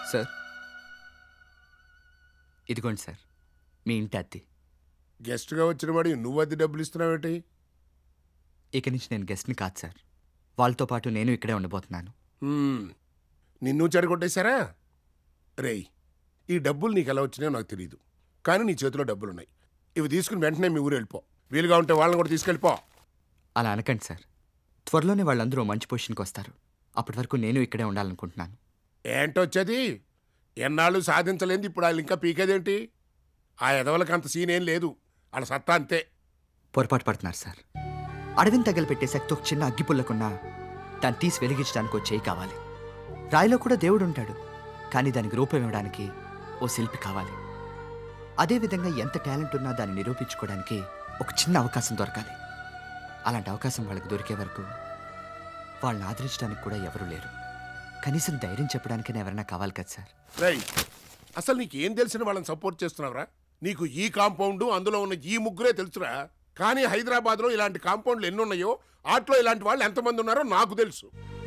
Sir ఇదిగోండి sir మీ ఇంటి అద్దె గెస్ట్గా వచ్చిన వాడి నువ్వు అద్దె డబ్బులు ఇస్తున్నావేంటి ఇక నుంచి నేను గెస్ట్ని కాదు సార్ వాళ్ళతో పాటు నేను ఇక్కడే ఉండబోతున్నాను హ్మ్. నిన్ను చెడగొట్టేశారా రేయ్ ఈ డబ్బులు నీకు ఎలా వచ్చినాయో నాకు తెలియదు కానీ నీ చేతిలో డబ్బులున్నాయి ఇవి తీసుకుని వెంటనే మీ ఊరు వెళ్ళిపో వీలుగా ఉంటే వాళ్ళని కూడా తీసుకెళ్ళిపో అలా అనకండి సార్ త్వరలోనే వాళ్ళందరూ మంచి పొజిషన్కి వస్తారు అప్పటి వరకు నేను ఇక్కడే ఉండాలనుకుంటున్నాను ఏంటొచ్చేది ఎన్నాళ్ళు సాధించలేంది ఇప్పుడు వాళ్ళు ఇంకా పీకేదేంటి ఆ ఎదవలకి అంత సీన్ ఏం లేదు వాళ్ళ సత్తా అంతే పొరపాటు పడుతున్నారు సార్ అడవిని తగలపెట్టే శక్తి ఒక చిన్న అగ్గిపుల్లకున్నా దాన్ని తీసి వెలిగించడానికి ఒక చేయి కావాలి రాయిలో కూడా దేవుడు ఉంటాడు కానీ దానికి రూపం ఇవ్వడానికి ఓ శిల్పి కావాలి అదేవిధంగా ఎంత టాలెంట్ ఉన్నా దాన్ని నిరూపించుకోవడానికి ఒక చిన్న అవకాశం దొరకాలి అలాంటి అవకాశం వాళ్ళకి దొరికే వరకు వాళ్ళని ఆదరించడానికి కూడా ఎవరూ లేరు కనీసం ధైర్యం చెప్పడానికైనా ఎవరైనా కావాలి కదా సార్ రేయ్ అసలు నీకు ఏం తెలిసిన వాళ్ళని సపోర్ట్ చేస్తున్నావురా నీకు ఈ కాంపౌండ్ అందులో ఉన్న ఈ ముగ్గురే తెలుసురా కానీ హైదరాబాద్లో ఇలాంటి కాంపౌండ్లు ఎన్ని ఉన్నాయో వాటిలో ఇలాంటి వాళ్ళు ఎంతమంది ఉన్నారో నాకు తెలుసు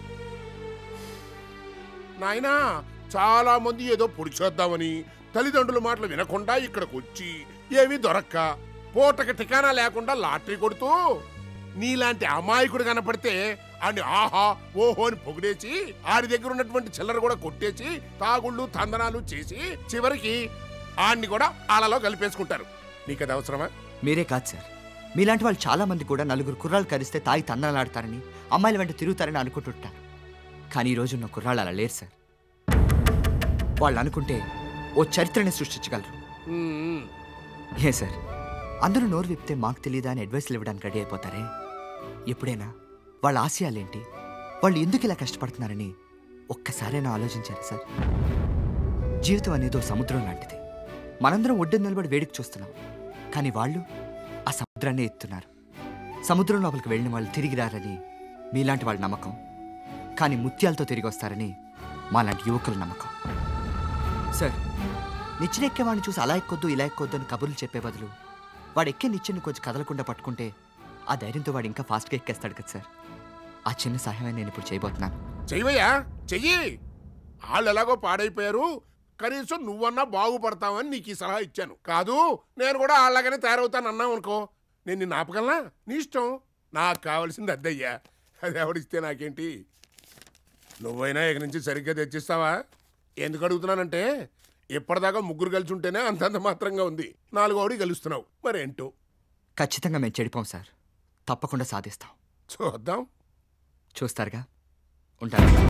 నాయనా చాలా మంది ఏదో పొడి చేద్దామని తల్లిదండ్రుల మాటలు వినకుండా ఇక్కడికి వచ్చి ఏమీ దొరక్క పూటకి ఠికానా లేకుండా లాటరీ కొడుతూ నీలాంటి అమాయకుడు కనపడితే ఆడిని ఆహా ఓహో అని పొగిడేసి ఆడి దగ్గర ఉన్నటువంటి చిల్లర కూడా కొట్టేసి తాగుళ్ళు తందనాలు చేసి చివరికి ఆడిని కూడా ఆలలో కలిపేసుకుంటారు నీకు అది అవసరమా మీరే కాదు సార్ మీలాంటి వాళ్ళు చాలా మంది కూడా నలుగురు కుర్రాళ్ళు కరిస్తే తాగి తందనాలాడతారని అమ్మాయిల వెంట తిరుగుతారని అనుకుంటుంటారు కానీ ఈ రోజున్న కుర్రాళ్ళు అలా లేరు సార్ వాళ్ళు అనుకుంటే ఓ చరిత్రని సృష్టించగలరు ఉమ్, ఏ సార్ అందరూ నోరు విప్తే మాకు తెలియదా అని అడ్వైస్లు ఇవ్వడానికి రెడీ అయిపోతారే ఎప్పుడైనా వాళ్ళ ఆశయాలేంటి వాళ్ళు ఎందుకు ఇలా కష్టపడుతున్నారని ఒక్కసారైనా ఆలోచించారు సార్ జీవితం అనేది ఓ సముద్రం లాంటిది మనందరం ఒడ్డున నిలబడి వేడికి చూస్తున్నాం కానీ వాళ్ళు ఆ సముద్రాన్ని ఎత్తున్నారు సముద్రం లోపలికి వెళ్ళిన వాళ్ళు తిరిగి రారని మీలాంటి వాళ్ళ నమ్మకం కానీ ముత్యాలతో తిరిగి వస్తారని మాలాంటి యువకుల నమ్మకం సార్ నిచ్చెన ఎక్కేవాడిని చూసి అలా ఎక్కొద్దు ఇలా ఎక్కొద్దు అని కబుర్లు చెప్పే బదులు వాడు ఎక్కే నిచ్చెని కొంచెం కదలకుండా పట్టుకుంటే ఆ ధైర్యంతో వాడు ఇంకా ఫాస్ట్గా ఎక్కేస్తాడు కదా సార్ ఆ చిన్న సహాయమే నేను ఇప్పుడు చేయబోతున్నాను చెయ్యవయ్యా చెయ్యి వాళ్ళు ఎలాగో పాడైపోయారు కనీసం నువ్వన్నా బాగుపడతావని నీకు ఈ సలహా ఇచ్చాను కాదు నేను కూడా వాళ్ళగానే తయారవుతాను అన్నావు అనుకో నేను నిన్ను ఆపగలనా నీ ఇష్టం నాకు కావాల్సింది అద్దయ్యా అది ఎవడిస్తే నాకేంటి నువ్వైనా ఇక నుంచి సరిగ్గా తెచ్చిస్తావా ఎందుకు అడుగుతున్నానంటే ఇప్పటిదాకా ముగ్గురు కలిసి ఉంటేనే అంతంత మాత్రంగా ఉంది నాలుగోడి కలుస్తున్నావు మరేంటో ఖచ్చితంగా మేము చెడిపోం సార్ తప్పకుండా సాధిస్తాం చూద్దాం చూస్తారుగా ఉంటారు